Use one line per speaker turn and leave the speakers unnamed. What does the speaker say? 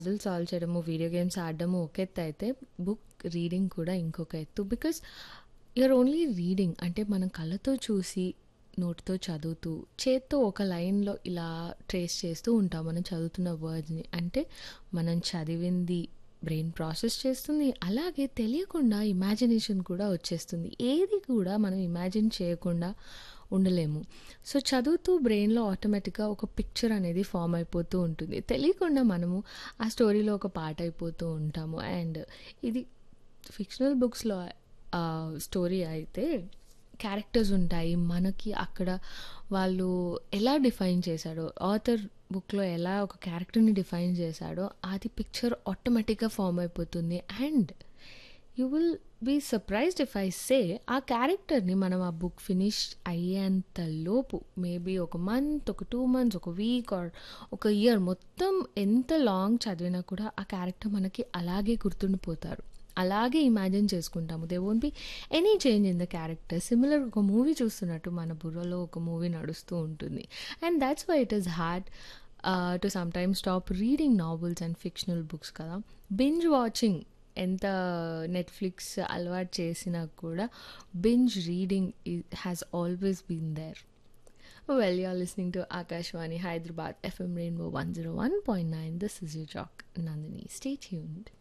Puzzle solve చేయడము, video games ఆడడము ఒక ఎత్తయితే, బుక్ రీడింగ్ కూడా ఇంకొక ఎత్తు. బికాస్ యూఆర్ ఓన్లీ రీడింగ్ అంటే మనం కళ్ళతో చూసి, నోటితో చదువుతూ, చేత్తో ఒక లైన్‌లో ఇలా ట్రేస్ చేస్తూ ఉంటాం మనం చదువుతున్న వర్డ్స్‌ని. అంటే మనం చదివింది బ్రెయిన్ ప్రాసెస్ చేస్తుంది. అలాగే తెలియకుండా ఇమాజినేషన్ కూడా వచ్చేస్తుంది. ఏది కూడా మనం ఇమాజిన్ చేయకుండా ఉండలేము. సో, చదువుతూ బ్రెయిన్‌లో ఆటోమేటిక్‌గా ఒక పిక్చర్ అనేది ఫార్మ్ అయిపోతూ ఉంటుంది. తెలియకుండా మనము ఆ స్టోరీలో ఒక పార్ట్ అయిపోతూ ఉంటాము. అండ్ ఇది ఫిక్షనల్ బుక్స్‌లో ఆహ్, స్టోరీ అయితే క్యారెక్టర్స్ ఉంటాయి. మనకి అక్కడ వాళ్ళు ఎలా డిఫైన్ చేశాడో, ఆథర్ బుక్‌లో ఎలా ఒక క్యారెక్టర్‌ని డిఫైన్ చేశాడో, అది పిక్చర్ ఆటోమేటిక్‌గా ఫార్మ్ అయిపోతుంది. And you will be surprised if I say ఆ క్యారెక్టర్‌ని మనం ఆ బుక్ ఫినిష్ అయ్యేంత లోపు మేబీ ఒక మంత్, ఒక 2 మంత్స్, ఒక వీక్ ఆర్ ఒక ఇయర్ మొత్తం ఎంత లాంగ్ చదివినా కూడా ఆ క్యారెక్టర్ మనకి అలాగే గుర్తుండిపోతారు. అలాగే ఇమాజిన్ చేసుకుంటాము. There won't be any change in the character. Similar ఒక మూవీ చూస్తున్నట్టు మన బుర్రలో ఒక మూవీ నడుస్తూ ఉంటుంది. And thoughts why it is hard ah, to sometimes stop reading novels and fictional books కదా! బింజ్ వాచింగ్ ఎంత నెట్‌ఫ్లిక్స్ అలవాటు చేసినా కూడా బింజ్ రీడింగ్ ఇ has always been there. Well you are listening to Akashvani Hyderabad FM rainbow 101.9 this is your జాక్ Nandini. Stay tuned.